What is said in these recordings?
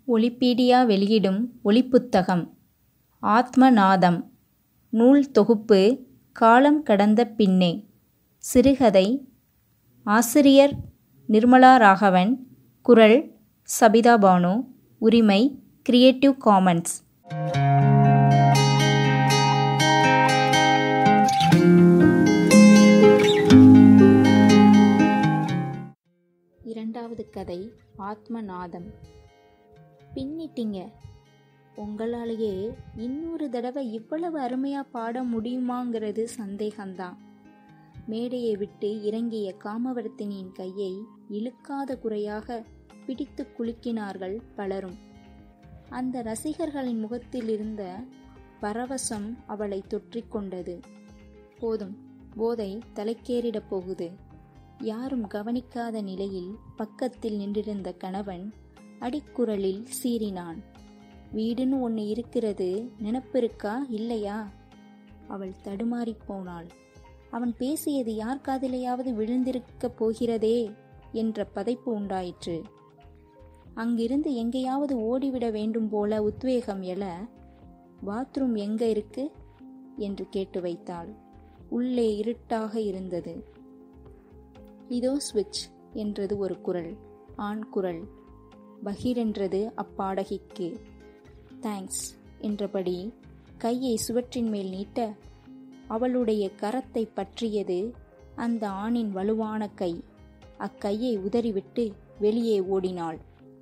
ஒலிப்பீடியா வெளியிடும் ஒலிப்புத்தகம் ஆத்மநாதம் நூல் தொகுப்பு காலம் கடந்த பின்னே சிறுகதை ஆசிரியர் நிர்மலா ராகவன் குரல் சபிதா பானு உரிமை கிரியேட்டிவ் காமன்ஸ் இரண்டாவது கதை ஆத்மநாதம் பின்னிட்டீங்க உங்களாலேயே இன்னொரு தடவை இவ்வளவு அருமையா பாட முடியுமாங்கிறது சந்தேகம்தான் மேடையை விட்டு இறங்கிய காமவர்த்தினியின் கையை இழுக்காத குறையாக பிடித்து குலுக்கினார்கள் பலரும் அந்த ரசிகர்களின் முகத்தில் இருந்த பரவசம் அவளை தொற்றிக்கொண்டது போதும் போதை தலைக்கேறிடப் போகுது யாரும் கவனிக்காத நிலையில் பக்கத்தில் நின்றிருந்த கணவன் அடிக்குரலில் சீறினான் வீடுன்னு ஒன்று இருக்கிறது நினப்பிருக்கா இல்லையா அவள் தடுமாறிப் போனாள் அவன் பேசியது யார் காதிலையாவது விழுந்திருக்கப் போகிறதே என்ற பதைப்பு உண்டாயிற்று அங்கிருந்து எங்கேயாவது ஓடிவிட வேண்டும் போல உத்வேகம் எழ பாத்ரூம் எங்க இருக்கு என்று கேட்டு வைத்தாள் உள்ளே இருட்டாக இருந்தது இதோ ஸ்விட்ச் என்றது ஒரு குரல் ஆண் குரல் பகீர் என்றது அப்பாடகிக்கு தேங்க்ஸ் என்றபடி கையை சுவற்றின் மேல் நீட்ட அவளுடைய கரத்தை பற்றியது அந்த ஆணின் வலுவான கை அக்கையை உதறிவிட்டு வெளியே ஓடினாள்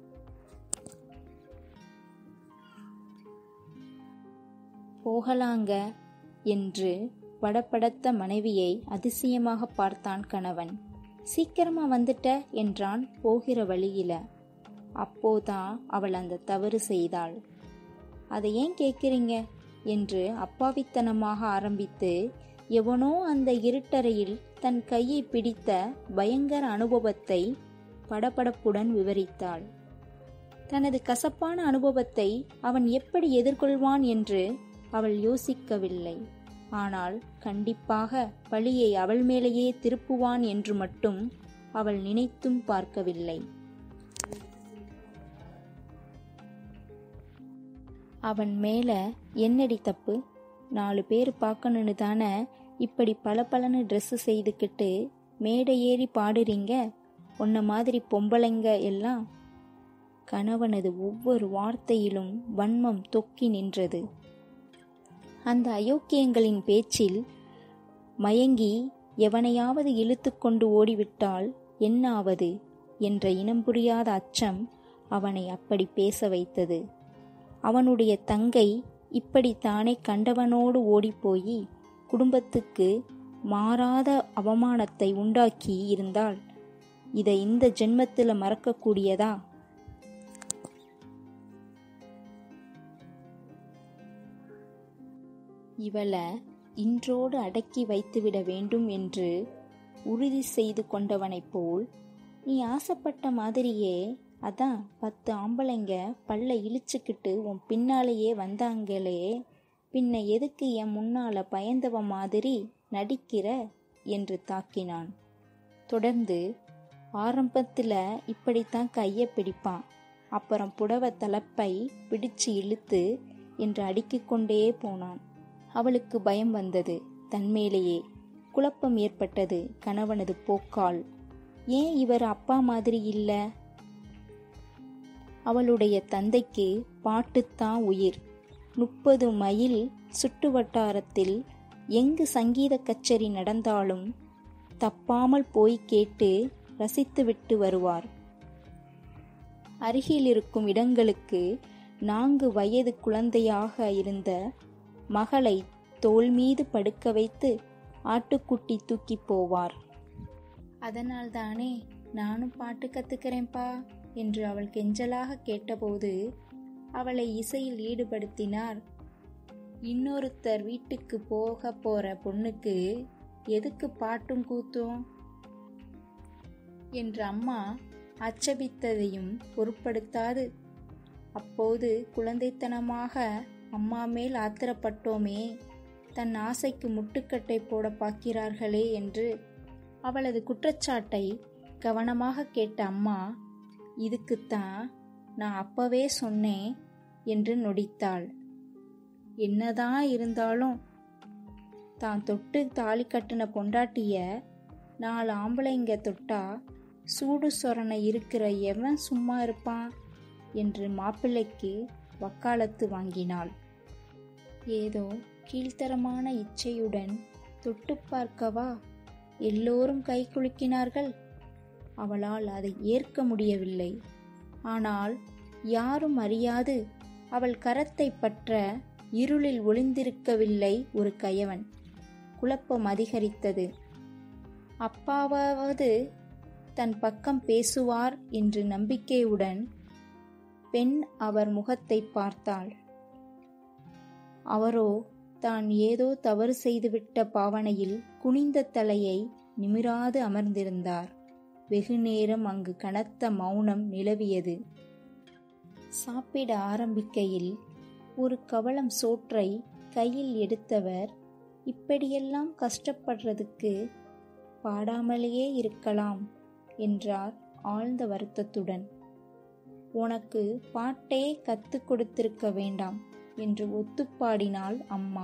போகலாங்க என்று படபடத்த மனைவியை அதிசயமாக பார்த்தான் கணவன் சீக்கிரமா வந்துட்ட என்றான் போகிற வழியில அப்போதான் அவள் அந்த தவறு செய்தாள் அதை ஏன் கேட்குறீங்க என்று அப்பாவித்தனமாக ஆரம்பித்து எவனோ அந்த இருட்டறையில் தன் கையை பிடித்த பயங்கர அனுபவத்தை படபடப்புடன் விவரித்தாள் தனது கசப்பான அனுபவத்தை அவன் எப்படி எதிர்கொள்வான் என்று அவள் யோசிக்கவில்லை ஆனால் கண்டிப்பாக பழியை அவள் மேலேயே திருப்புவான் என்று மட்டும் அவள் நினைத்தும் பார்க்கவில்லை அவன் மேல என்னடி தப்பு நாலு பேர் பார்க்கணுன்னு தானே இப்படி பல பலன்னு ட்ரெஸ்ஸு செய்துக்கிட்டு மேடை ஏறி பாடுறீங்க உன்ன மாதிரி பொம்பளைங்க எல்லாம் கணவனது ஒவ்வொரு வார்த்தையிலும் வன்மம் தொக்கி நின்றது அந்த அயோக்கியங்களின் பேச்சில் மயங்கி எவனையாவது இழுத்து கொண்டு ஓடிவிட்டால் என்னாவது என்ற இனம் புரியாத அச்சம் அவனை அப்படி பேச வைத்தது அவனுடைய தங்கை இப்படித்தானே கண்டவனோடு ஓடிப்போய் குடும்பத்துக்கு மாறாத அவமானத்தை உண்டாக்கி இருந்தால் இதை இந்த ஜென்மத்தில் மறக்கக்கூடியதா இவளை இன்றோடு அடக்கி வைத்துவிட வேண்டும் என்று உறுதி செய்து கொண்டவனைப் போல் நீ ஆசைப்பட்ட மாதிரியே அதான் பத்து ஆம்பளைங்க பல்ல இழிச்சுக்கிட்டு உன் பின்னாலேயே வந்தாங்களே பின்ன எதுக்கு என் முன்னால பயந்தவ மாதிரி நடிக்கிற என்று தாக்கினான் தொடர்ந்து ஆரம்பத்தில் இப்படித்தான் கையை பிடிப்பான் அப்புறம் புடவ தலைப்பை பிடிச்சு இழுத்து என்று அடுக்கிக் கொண்டே போனான் அவளுக்கு பயம் வந்தது தன்மேலேயே குழப்பம் ஏற்பட்டது கணவனது போக்கால் ஏன் இவர் அப்பா மாதிரி இல்ல அவளுடைய தந்தைக்கு பாட்டுத்தான் உயிர் முப்பது மைல் சுற்று வட்டாரத்தில் எங்கு சங்கீத கச்சேரி நடந்தாலும் தப்பாமல் போய் கேட்டு ரசித்துவிட்டு வருவார் அருகில் இருக்கும் இடங்களுக்கு நான்கு வயது குழந்தையாக இருந்த மகளை தோல் மீது படுக்க வைத்து ஆட்டுக்குட்டி தூக்கி போவார் அதனால்தானே நானும் பாட்டு கத்துக்கிறேன்பா என்று அவள் கெஞ்சலாக கேட்டபோது அவளை இசையில் ஈடுபடுத்தினார் இன்னொருத்தர் வீட்டுக்கு போக போற பொண்ணுக்கு எதுக்கு பாட்டும் கூத்தும் என்று அம்மா அச்சபித்ததையும் பொருட்படுத்தாது அப்போது குழந்தைத்தனமாக அம்மா மேல் ஆத்திரப்பட்டோமே தன் ஆசைக்கு முட்டுக்கட்டை போட பார்க்கிறார்களே என்று அவளது குற்றச்சாட்டை கவனமாக கேட்ட அம்மா இதுக்குத்தான் நான் அப்பவே சொன்னேன் என்று நொடித்தாள் என்னதான் இருந்தாலும் தான் தொட்டு தாலி கட்டின பொண்டாட்டிய நாலு ஆம்பளைங்க தொட்டா சூடு சொரணை இருக்கிற எவன் சும்மா இருப்பான் என்று மாப்பிள்ளைக்கு வக்காலத்து வாங்கினாள் ஏதோ கீழ்த்தரமான இச்சையுடன் தொட்டு பார்க்கவா எல்லோரும் கை குலுக்கினார்கள் அவளால் அதை ஏற்க முடியவில்லை ஆனால் யாரும் அறியாது அவள் கரத்தை பற்ற இருளில் ஒளிந்திருக்கவில்லை ஒரு கயவன் குழப்பம் அதிகரித்தது அப்பாவாவது தன் பக்கம் பேசுவார் என்று நம்பிக்கையுடன் பெண் அவர் முகத்தை பார்த்தாள் அவரோ தான் ஏதோ தவறு செய்துவிட்ட பாவனையில் குனிந்த தலையை நிமிராது அமர்ந்திருந்தார் வெகு நேரம் அங்கு கனத்த மௌனம் நிலவியது சாப்பிட ஆரம்பிக்கையில் ஒரு கவளம் சோற்றை கையில் எடுத்தவர் இப்படியெல்லாம் கஷ்டப்படுறதுக்கு பாடாமலேயே இருக்கலாம் என்றார் ஆழ்ந்த வருத்தத்துடன் உனக்கு பாட்டே கத்துக் கொடுத்திருக்க வேண்டாம் என்று ஒத்துப்பாடினாள் அம்மா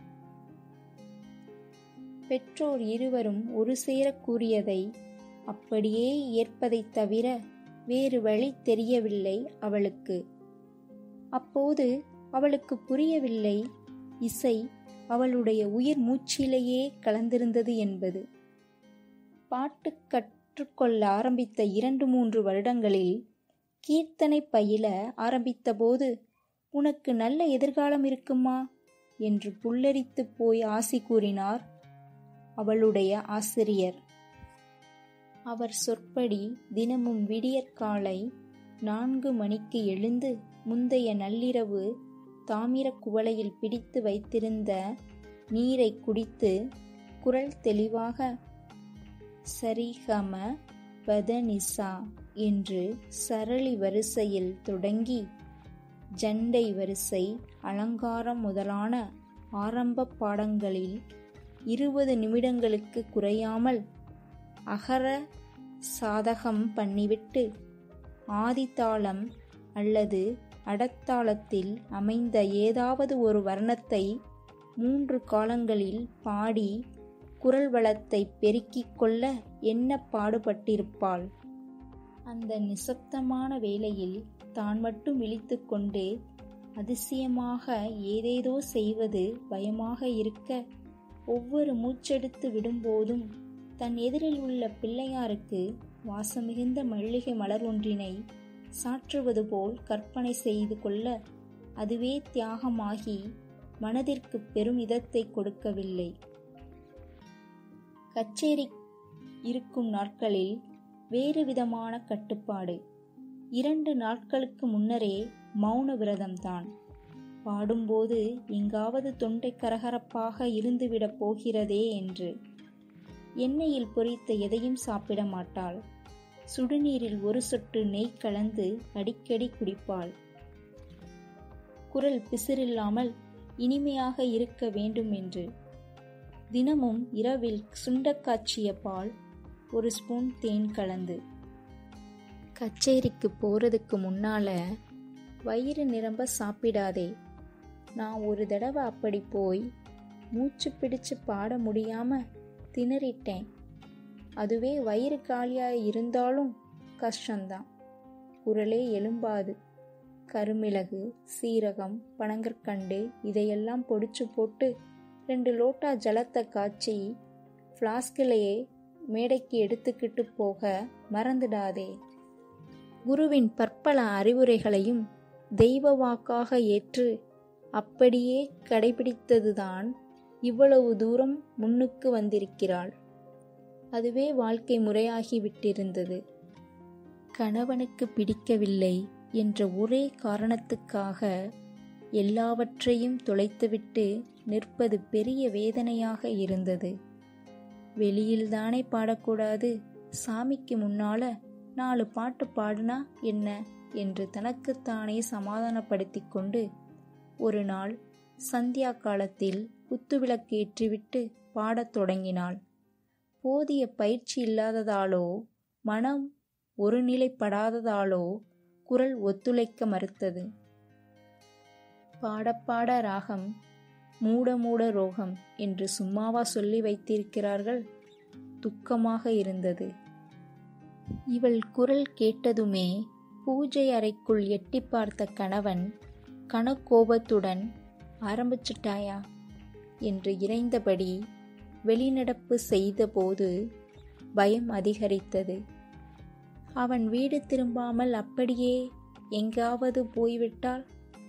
பெற்றோர் இருவரும் ஒரு சேர கூறியதை அப்படியே ஏற்பதைத் தவிர வேறு வழி தெரியவில்லை அவளுக்கு அப்போது அவளுக்கு புரியவில்லை இசை அவளுடைய உயிர் மூச்சிலேயே கலந்திருந்தது என்பது பாட்டு கற்றுக்கொள்ள ஆரம்பித்த இரண்டு மூன்று வருடங்களில் கீர்த்தனை பயில ஆரம்பித்தபோது உனக்கு நல்ல எதிர்காலம் இருக்குமா என்று புல்லரித்து போய் ஆசி கூறினார் அவளுடைய ஆசிரியர் அவர் சொற்படி தினமும் விடியற்காலை நான்கு மணிக்கு எழுந்து முந்தைய நள்ளிரவு தாமிர குவளையில் பிடித்து வைத்திருந்த நீரை குடித்து குரல் தெளிவாக சரிகம பதனிசா என்று சரளி வரிசையில் தொடங்கி ஜண்டை வரிசை அலங்காரம் முதலான ஆரம்ப பாடங்களில் இருபது நிமிடங்களுக்கு குறையாமல் அகர சாதகம் பண்ணிவிட்டு ஆதித்தாளம் அல்லது அடத்தாளத்தில் அமைந்த ஏதாவது ஒரு வர்ணத்தை மூன்று காலங்களில் பாடி குரல் வளத்தை பெருக்கிக் கொள்ள என்ன பாடுபட்டிருப்பாள் அந்த நிசப்தமான வேளையில் தான் மட்டும் விழித்து கொண்டு அதிசயமாக ஏதேதோ செய்வது பயமாக இருக்க ஒவ்வொரு மூச்செடுத்து விடும்போதும் தன் எதிரில் உள்ள பிள்ளையாருக்கு வாசமிகுந்த மல்லிகை மலர் ஒன்றினை சாற்றுவது போல் கற்பனை செய்து கொள்ள அதுவே தியாகமாகி மனதிற்கு பெரும் இதத்தை கொடுக்கவில்லை கச்சேரி இருக்கும் நாட்களில் வேறு விதமான கட்டுப்பாடு இரண்டு நாட்களுக்கு முன்னரே மௌன விரதம்தான் பாடும்போது எங்காவது தொண்டை கரகரப்பாக இருந்துவிடப் போகிறதே என்று எண்ணெயில் பொரித்த எதையும் சாப்பிட மாட்டாள் சுடுநீரில் ஒரு சொட்டு நெய் கலந்து அடிக்கடி குடிப்பாள் குரல் பிசிறில்லாமல் இனிமையாக இருக்க வேண்டும் என்று தினமும் இரவில் சுண்டக்காய்ச்சிய பால் ஒரு ஸ்பூன் தேன் கலந்து கச்சேரிக்கு போறதுக்கு முன்னால வயிறு நிரம்ப சாப்பிடாதே நான் ஒரு தடவை அப்படி போய் மூச்சு பிடிச்சு பாட முடியாம திணறிட்டேன் அதுவே வயிறு காலியாக இருந்தாலும் கஷ்டம்தான் குரலே எழும்பாது கருமிளகு சீரகம் பனங்கற்கண்டு இதையெல்லாம் பொடிச்சு போட்டு ரெண்டு லோட்டா ஜலத்தை காய்ச்சி ஃப்ளாஸ்கிலேயே மேடைக்கு எடுத்துக்கிட்டு போக மறந்துடாதே குருவின் பற்பல அறிவுரைகளையும் தெய்வ வாக்காக ஏற்று அப்படியே கடைபிடித்ததுதான் இவ்வளவு தூரம் முன்னுக்கு வந்திருக்கிறாள் அதுவே வாழ்க்கை முறையாகி விட்டிருந்தது கணவனுக்கு பிடிக்கவில்லை என்ற ஒரே காரணத்துக்காக எல்லாவற்றையும் தொலைத்துவிட்டு நிற்பது பெரிய வேதனையாக இருந்தது வெளியில்தானே பாடக்கூடாது சாமிக்கு முன்னால நாலு பாட்டு பாடுனா என்ன என்று தனக்குத்தானே சமாதானப்படுத்தி கொண்டு ஒரு நாள் சந்தியா காலத்தில் குத்துவிளக்கு ஏற்றிவிட்டு பாடத் தொடங்கினாள் போதிய பயிற்சி இல்லாததாலோ மனம் ஒருநிலைப்படாததாலோ குரல் ஒத்துழைக்க மறுத்தது பாடப்பாட ராகம் மூட மூட ரோகம் என்று சும்மாவா சொல்லி வைத்திருக்கிறார்கள் துக்கமாக இருந்தது இவள் குரல் கேட்டதுமே பூஜை அறைக்குள் எட்டி பார்த்த கணவன் கனக்கோபத்துடன் ஆரம்பிச்சிட்டாயா என்று இறைந்தபடி வெளிநடப்பு செய்தபோது பயம் அதிகரித்தது அவன் வீடு திரும்பாமல் அப்படியே எங்காவது போய்விட்டால்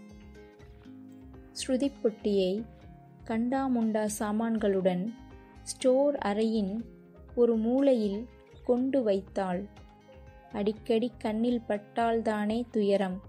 ஸ்ருதி பொட்டியை கண்டாமுண்டா சாமான்களுடன் ஸ்டோர் அறையின் ஒரு மூலையில் கொண்டு வைத்தாள் அடிக்கடி கண்ணில் பட்டால்தானே துயரம்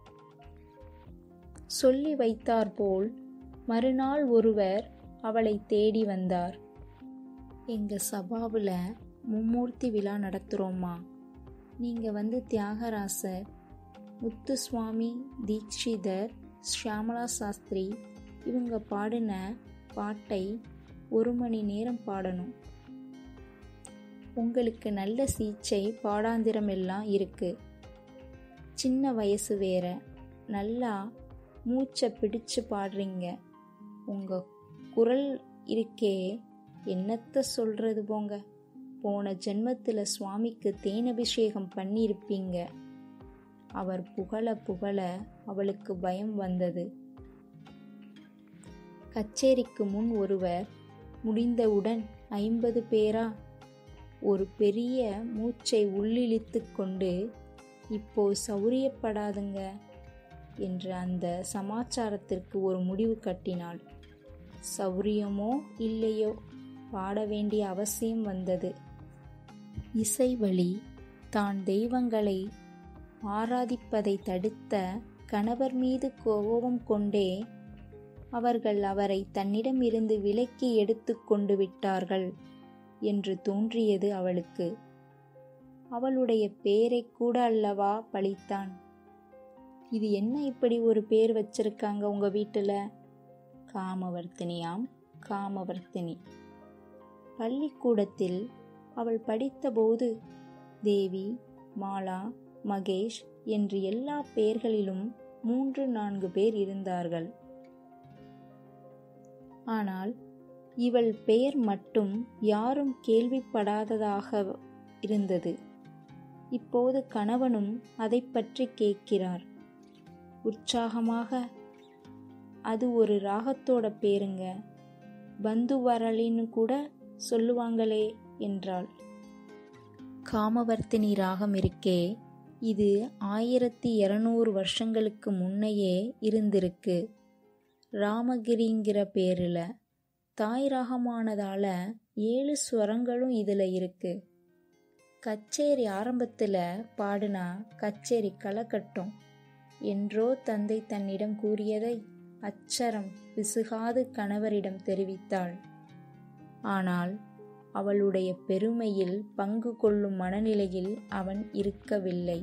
சொல்லி வைத்தாற்போல் மறுநாள் ஒருவர் அவளை தேடி வந்தார் எங்க சபாவில் மும்மூர்த்தி விழா நடத்துகிறோம்மா நீங்கள் வந்து தியாகராசர் முத்துசுவாமி தீக்ஷிதர் ஷியாமலா சாஸ்திரி இவங்க பாடின பாட்டை ஒரு மணி நேரம் பாடணும் உங்களுக்கு நல்ல சீச்சை பாடாந்திரம் எல்லாம் இருக்கு சின்ன வயசு வேற நல்லா மூச்சை பிடிச்சு பாடுறீங்க உங்க குரல் இருக்கே என்னத்த சொல்றது போங்க போன ஜென்மத்தில் சுவாமிக்கு தேனபிஷேகம் பண்ணியிருப்பீங்க அவர் புகழ புகழ அவளுக்கு பயம் வந்தது கச்சேரிக்கு முன் ஒருவர் முடிந்தவுடன் ஐம்பது பேரா ஒரு பெரிய மூச்சை உள்ளிழித்து கொண்டு இப்போ சௌரியப்படாதுங்க என்று அந்த சமாச்சாரத்திற்கு ஒரு முடிவு கட்டினாள் சௌரியமோ இல்லையோ பாட வேண்டிய அவசியம் வந்தது இசை வழி தான் தெய்வங்களை ஆராதிப்பதை தடுத்த கணவர் மீது கோபம் கொண்டே அவர்கள் அவரை தன்னிடமிருந்து விலக்கி எடுத்து கொண்டு விட்டார்கள் என்று தோன்றியது அவளுக்கு அவளுடைய பேரை கூட அல்லவா பழித்தான் இது என்ன இப்படி ஒரு பேர் வச்சிருக்காங்க உங்க வீட்டுல காமவர்த்தினியாம் காமவர்த்தினி பள்ளிக்கூடத்தில் அவள் படித்தபோது தேவி மாலா மகேஷ் என்று எல்லா பெயர்களிலும் மூன்று நான்கு பேர் இருந்தார்கள் ஆனால் இவள் பெயர் மட்டும் யாரும் கேள்விப்படாததாக இருந்தது இப்போது கணவனும் அதை பற்றி கேட்கிறார் உற்சாகமாக அது ஒரு ராகத்தோட பேருங்க பந்து வரலின்னு கூட சொல்லுவாங்களே என்றாள் காமவர்த்தினி ராகம் இருக்கே இது ஆயிரத்தி இருநூறு வருஷங்களுக்கு முன்னையே இருந்திருக்கு ராமகிரிங்கிற பேரில் தாய் ராகமானதால ஏழு ஸ்வரங்களும் இதில் இருக்கு கச்சேரி ஆரம்பத்தில் பாடுனா கச்சேரி கலக்கட்டும் என்றோ தந்தை தன்னிடம் கூறியதை அச்சரம் பிசுகாது கணவரிடம் தெரிவித்தாள் ஆனால் அவளுடைய பெருமையில் பங்கு கொள்ளும் மனநிலையில் அவன் இருக்கவில்லை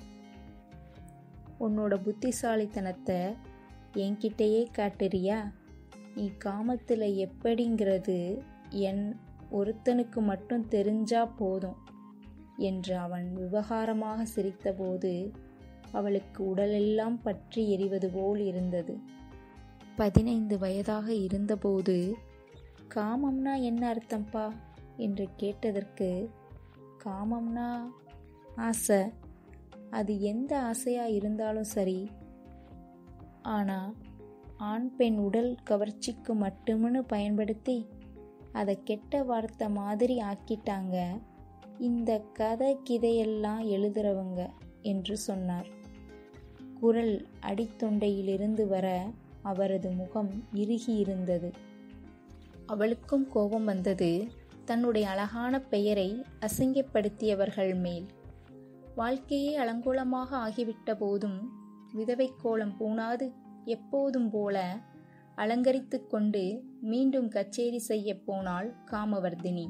உன்னோட புத்திசாலித்தனத்தை என்கிட்டயே காட்டுறியா நீ காமத்தில் எப்படிங்கிறது என் ஒருத்தனுக்கு மட்டும் தெரிஞ்சா போதும் என்று அவன் விவகாரமாக சிரித்தபோது அவளுக்கு உடலெல்லாம் பற்றி எரிவது போல் இருந்தது பதினைந்து வயதாக இருந்தபோது காமம்னா என்ன அர்த்தம்ப்பா என்று கேட்டதற்கு காமம்னா ஆசை அது எந்த ஆசையா இருந்தாலும் சரி ஆனா ஆண் பெண் உடல் கவர்ச்சிக்கு மட்டும்னு பயன்படுத்தி அதை கெட்ட வார்த்தை மாதிரி ஆக்கிட்டாங்க இந்த கதை கிதையெல்லாம் எழுதுறவங்க என்று சொன்னார் குரல் அடித்தொண்டையிலிருந்து வர அவரது முகம் இறுகியிருந்தது அவளுக்கும் கோபம் வந்தது தன்னுடைய அழகான பெயரை அசிங்கப்படுத்தியவர்கள் மேல் வாழ்க்கையே அலங்கோலமாக ஆகிவிட்ட போதும் விதவை கோலம் பூணாது எப்போதும் போல அலங்கரித்து கொண்டு மீண்டும் கச்சேரி செய்ய போனாள் காமவர்தினி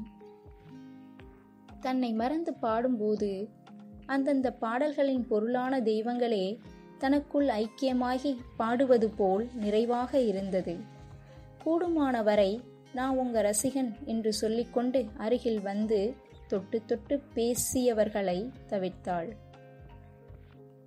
தன்னை மறந்து பாடும்போது அந்தந்த பாடல்களின் பொருளான தெய்வங்களே தனக்குள் ஐக்கியமாகி பாடுவது போல் நிறைவாக இருந்தது கூடுமான வரை நான் உங்க ரசிகன் என்று சொல்லிக்கொண்டு அருகில் வந்து தொட்டு தொட்டு பேசியவர்களை தவிர்த்தாள்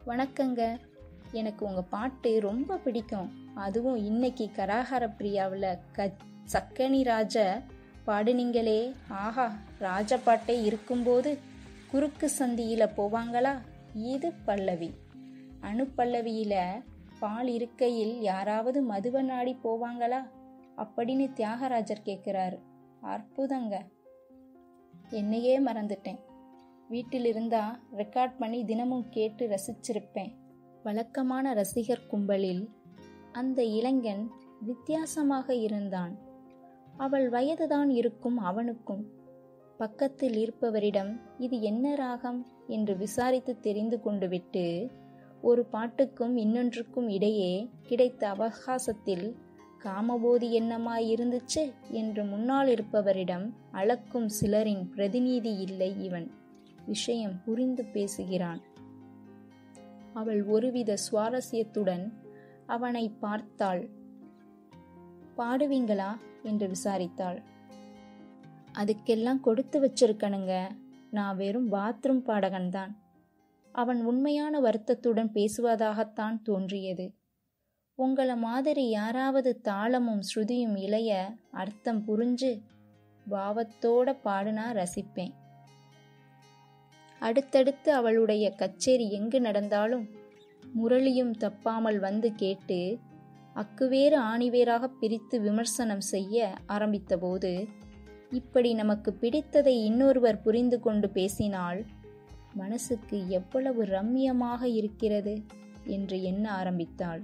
வணக்கங்க எனக்கு உங்கள் பாட்டு ரொம்ப பிடிக்கும் அதுவும் இன்னைக்கு கராகர பிரியாவில் க சக்கனி ராஜ பாடுனீங்களே ஆஹா ராஜ பாட்டே இருக்கும்போது குறுக்கு சந்தியில் போவாங்களா இது பல்லவி அணு பல்லவியில் பால் இருக்கையில் யாராவது மதுவை நாடி போவாங்களா அப்படின்னு தியாகராஜர் கேட்குறாரு அற்புதங்க என்னையே மறந்துட்டேன் வீட்டில் இருந்தா ரெக்கார்ட் பண்ணி தினமும் கேட்டு ரசிச்சிருப்பேன் வழக்கமான ரசிகர் கும்பலில் அந்த இளைஞன் வித்தியாசமாக இருந்தான் அவள் வயதுதான் இருக்கும் அவனுக்கும் பக்கத்தில் இருப்பவரிடம் இது என்ன ராகம் என்று விசாரித்து தெரிந்து கொண்டு விட்டு ஒரு பாட்டுக்கும் இன்னொன்றுக்கும் இடையே கிடைத்த அவகாசத்தில் காமபோதி என்னமாய் இருந்துச்சு என்று முன்னால் இருப்பவரிடம் அளக்கும் சிலரின் பிரதிநிதி இல்லை இவன் விஷயம் புரிந்து பேசுகிறான் அவள் ஒருவித சுவாரஸ்யத்துடன் அவனை பார்த்தாள் பாடுவீங்களா என்று விசாரித்தாள் அதுக்கெல்லாம் கொடுத்து வச்சிருக்கணுங்க நான் வெறும் பாத்ரூம் பாடகன்தான் அவன் உண்மையான வருத்தத்துடன் பேசுவதாகத்தான் தோன்றியது உங்கள மாதிரி யாராவது தாளமும் ஸ்ருதியும் இளைய அர்த்தம் புரிஞ்சு பாவத்தோட பாடுனா ரசிப்பேன் அடுத்தடுத்து அவளுடைய கச்சேரி எங்கு நடந்தாலும் முரளியும் தப்பாமல் வந்து கேட்டு அக்குவேறு ஆணிவேராக பிரித்து விமர்சனம் செய்ய ஆரம்பித்தபோது இப்படி நமக்கு பிடித்ததை இன்னொருவர் புரிந்து கொண்டு பேசினால் மனசுக்கு எவ்வளவு ரம்மியமாக இருக்கிறது என்று எண்ண ஆரம்பித்தாள்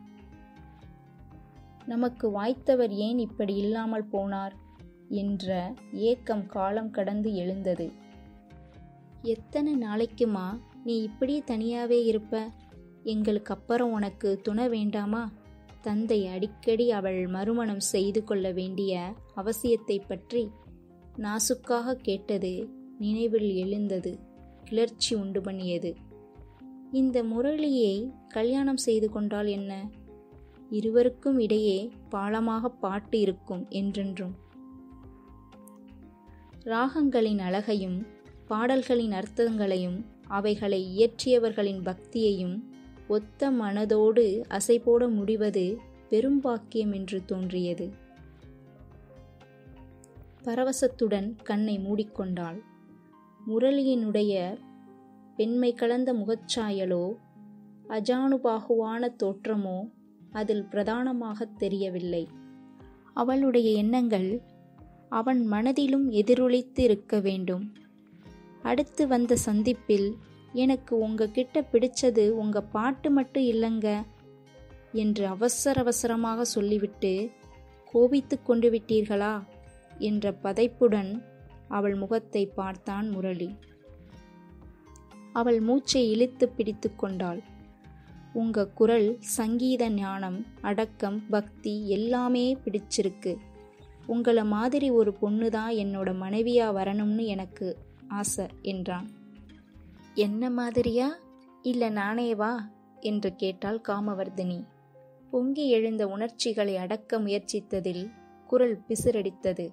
நமக்கு வாய்த்தவர் ஏன் இப்படி இல்லாமல் போனார் என்ற ஏக்கம் காலம் கடந்து எழுந்தது எத்தனை நாளைக்குமா நீ இப்படி தனியாவே இருப்ப எங்களுக்கு அப்புறம் உனக்கு துணை வேண்டாமா தந்தை அடிக்கடி அவள் மறுமணம் செய்து கொள்ள வேண்டிய அவசியத்தை பற்றி நாசுக்காக கேட்டது நினைவில் எழுந்தது கிளர்ச்சி உண்டு பண்ணியது இந்த முரளியை கல்யாணம் செய்து கொண்டால் என்ன இருவருக்கும் இடையே பாலமாக பாட்டு இருக்கும் என்றென்றும் ராகங்களின் அழகையும் பாடல்களின் அர்த்தங்களையும் அவைகளை இயற்றியவர்களின் பக்தியையும் ஒத்த மனதோடு அசைபோட முடிவது பெரும்பாக்கியம் என்று தோன்றியது பரவசத்துடன் கண்ணை மூடிக்கொண்டாள் முரளியினுடைய பெண்மை கலந்த முகச்சாயலோ அஜானுபாகுவான தோற்றமோ அதில் பிரதானமாக தெரியவில்லை அவளுடைய எண்ணங்கள் அவன் மனதிலும் எதிரொலித்து இருக்க வேண்டும் அடுத்து வந்த சந்திப்பில் எனக்கு உங்ககிட்ட பிடிச்சது உங்க பாட்டு மட்டும் இல்லைங்க என்று அவசர அவசரமாக சொல்லிவிட்டு கோபித்து கொண்டு விட்டீர்களா என்ற பதைப்புடன் அவள் முகத்தை பார்த்தான் முரளி அவள் மூச்சை இழுத்து பிடித்து கொண்டாள் உங்க குரல் சங்கீத ஞானம் அடக்கம் பக்தி எல்லாமே பிடிச்சிருக்கு உங்களை மாதிரி ஒரு பொண்ணு தான் என்னோட மனைவியா வரணும்னு எனக்கு ஆசை என்றான் என்ன மாதிரியா இல்ல நானேவா என்று கேட்டாள் காமவர்தினி பொங்கி எழுந்த உணர்ச்சிகளை அடக்க முயற்சித்ததில் குரல் பிசிரடித்தது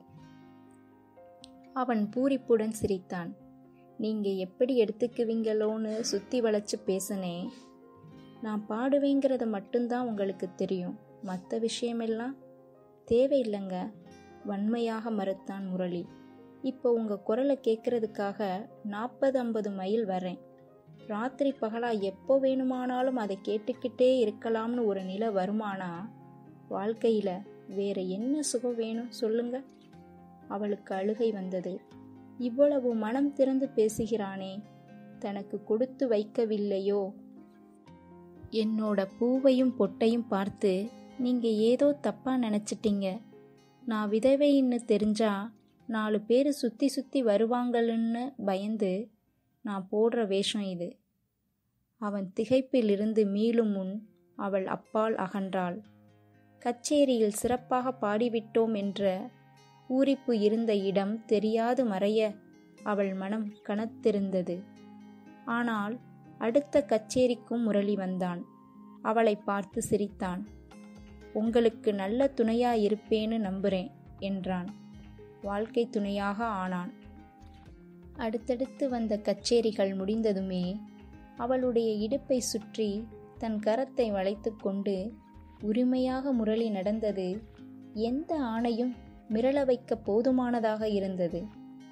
அவன் பூரிப்புடன் சிரித்தான் நீங்க எப்படி எடுத்துக்குவீங்களோன்னு சுத்தி வளைச்சு பேசினேன் நான் பாடுவேங்கிறத மட்டும்தான் உங்களுக்கு தெரியும் மற்ற விஷயமெல்லாம் தேவையில்லைங்க வன்மையாக மறுத்தான் முரளி இப்போ உங்கள் குரலை கேட்கறதுக்காக நாற்பது ஐம்பது மைல் வரேன் ராத்திரி பகலா எப்போ வேணுமானாலும் அதை கேட்டுக்கிட்டே இருக்கலாம்னு ஒரு நிலை வருமானா வாழ்க்கையில் வேற என்ன சுகம் வேணும் சொல்லுங்க அவளுக்கு அழுகை வந்தது இவ்வளவு மனம் திறந்து பேசுகிறானே தனக்கு கொடுத்து வைக்கவில்லையோ என்னோட பூவையும் பொட்டையும் பார்த்து நீங்க ஏதோ தப்பா நினைச்சிட்டீங்க நான் விதவைன்னு தெரிஞ்சா நாலு பேர் சுத்தி சுத்தி வருவாங்கன்னு பயந்து நான் போடுற வேஷம் இது அவன் திகைப்பிலிருந்து மீளும் முன் அவள் அப்பால் அகன்றாள் கச்சேரியில் சிறப்பாக பாடிவிட்டோம் என்ற பூரிப்பு இருந்த இடம் தெரியாது மறைய அவள் மனம் கனத்திருந்தது ஆனால் அடுத்த கச்சேரிக்கும் முரளி வந்தான் அவளை பார்த்து சிரித்தான் உங்களுக்கு நல்ல துணையா இருப்பேன்னு நம்புறேன் என்றான் வாழ்க்கை துணையாக ஆனான் அடுத்தடுத்து வந்த கச்சேரிகள் முடிந்ததுமே அவளுடைய இடுப்பை சுற்றி தன் கரத்தை வளைத்துக்கொண்டு உரிமையாக முரளி நடந்தது எந்த ஆணையும் மிரள வைக்க போதுமானதாக இருந்தது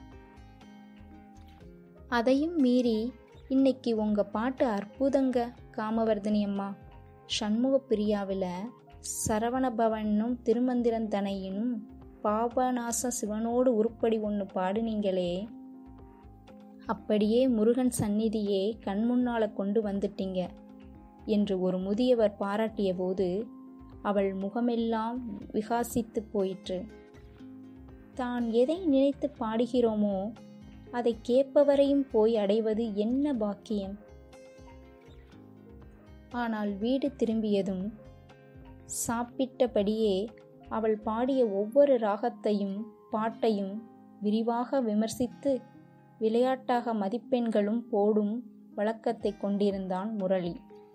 அதையும் மீறி இன்னைக்கு உங்க பாட்டு அற்புதங்க காமவர்தினி அம்மா சண்முக பிரியாவில் சரவணபவனும் திருமந்திரந்தனையினும் பாபநாச சிவனோடு உருப்படி ஒன்று பாடுனீங்களே அப்படியே முருகன் சந்நிதியே கண்முன்னால கொண்டு வந்துட்டீங்க என்று ஒரு முதியவர் பாராட்டிய போது அவள் முகமெல்லாம் விகாசித்து போயிற்று தான் எதை நினைத்து பாடுகிறோமோ அதை கேட்பவரையும் போய் அடைவது என்ன பாக்கியம் ஆனால் வீடு திரும்பியதும் சாப்பிட்டபடியே அவள் பாடிய ஒவ்வொரு ராகத்தையும் பாட்டையும் விரிவாக விமர்சித்து விளையாட்டாக மதிப்பெண்களும் போடும் வழக்கத்தை கொண்டிருந்தான் முரளி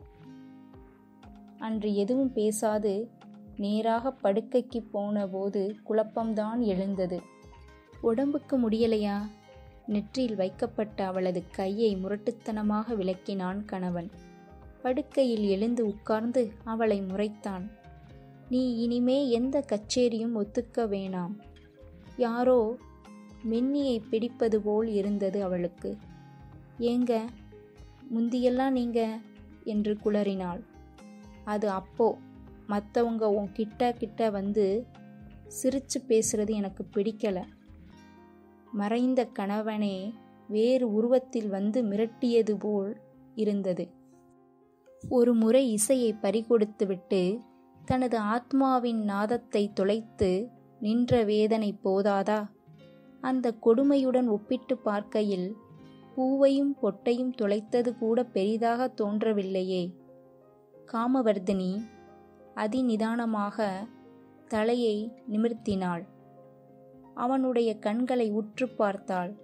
அன்று எதுவும் பேசாது நேராக படுக்கைக்கு போனபோது குழப்பம்தான் எழுந்தது உடம்புக்கு முடியலையா நெற்றியில் வைக்கப்பட்ட அவளது கையை முரட்டுத்தனமாக விளக்கினான் கணவன் படுக்கையில் எழுந்து உட்கார்ந்து அவளை முறைத்தான் நீ இனிமே எந்த கச்சேரியும் ஒத்துக்க வேணாம் யாரோ மென்னியை பிடிப்பது போல் இருந்தது அவளுக்கு ஏங்க முந்தியெல்லாம் நீங்க என்று குளறினாள் அது அப்போ மற்றவங்க உன் கிட்ட கிட்ட வந்து சிரிச்சு பேசுறது எனக்கு பிடிக்கல மறைந்த கணவனே வேறு உருவத்தில் வந்து மிரட்டியது போல் இருந்தது ஒரு முறை இசையை பறிகொடுத்துவிட்டு தனது ஆத்மாவின் நாதத்தை தொலைத்து நின்ற வேதனை போதாதா அந்த கொடுமையுடன் ஒப்பிட்டு பார்க்கையில் பூவையும் பொட்டையும் தொலைத்தது கூட பெரிதாக தோன்றவில்லையே காமவர்தினி அதிநிதானமாக தலையை நிமிர்த்தினாள் அவனுடைய கண்களை உற்று பார்த்தாள்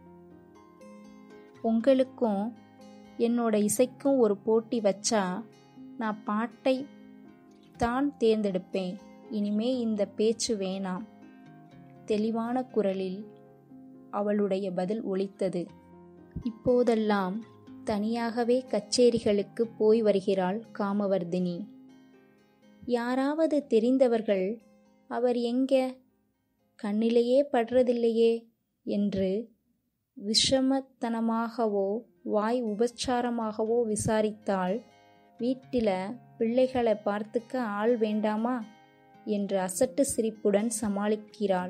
உங்களுக்கும் என்னோட இசைக்கும் ஒரு போட்டி வச்சா நான் பாட்டை தான் தேர்ந்தெடுப்பேன் இனிமே இந்த பேச்சு வேணாம் தெளிவான குரலில் அவளுடைய பதில் ஒலித்தது இப்போதெல்லாம் தனியாகவே கச்சேரிகளுக்கு போய் வருகிறாள் காமவர்தினி யாராவது தெரிந்தவர்கள் அவர் எங்க கண்ணிலேயே படுறதில்லையே என்று விஷமத்தனமாகவோ வாய் உபச்சாரமாகவோ விசாரித்தால் வீட்டில பிள்ளைகளை பார்த்துக்க ஆள் வேண்டாமா என்று அசட்டு சிரிப்புடன் சமாளிக்கிறாள்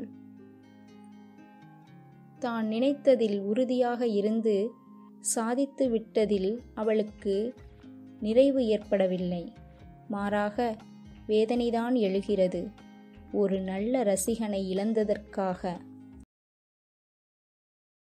தான் நினைத்ததில் உறுதியாக இருந்து சாதித்து விட்டதில் அவளுக்கு நிறைவு ஏற்படவில்லை மாறாக வேதனைதான் எழுகிறது ஒரு நல்ல ரசிகனை இழந்ததற்காக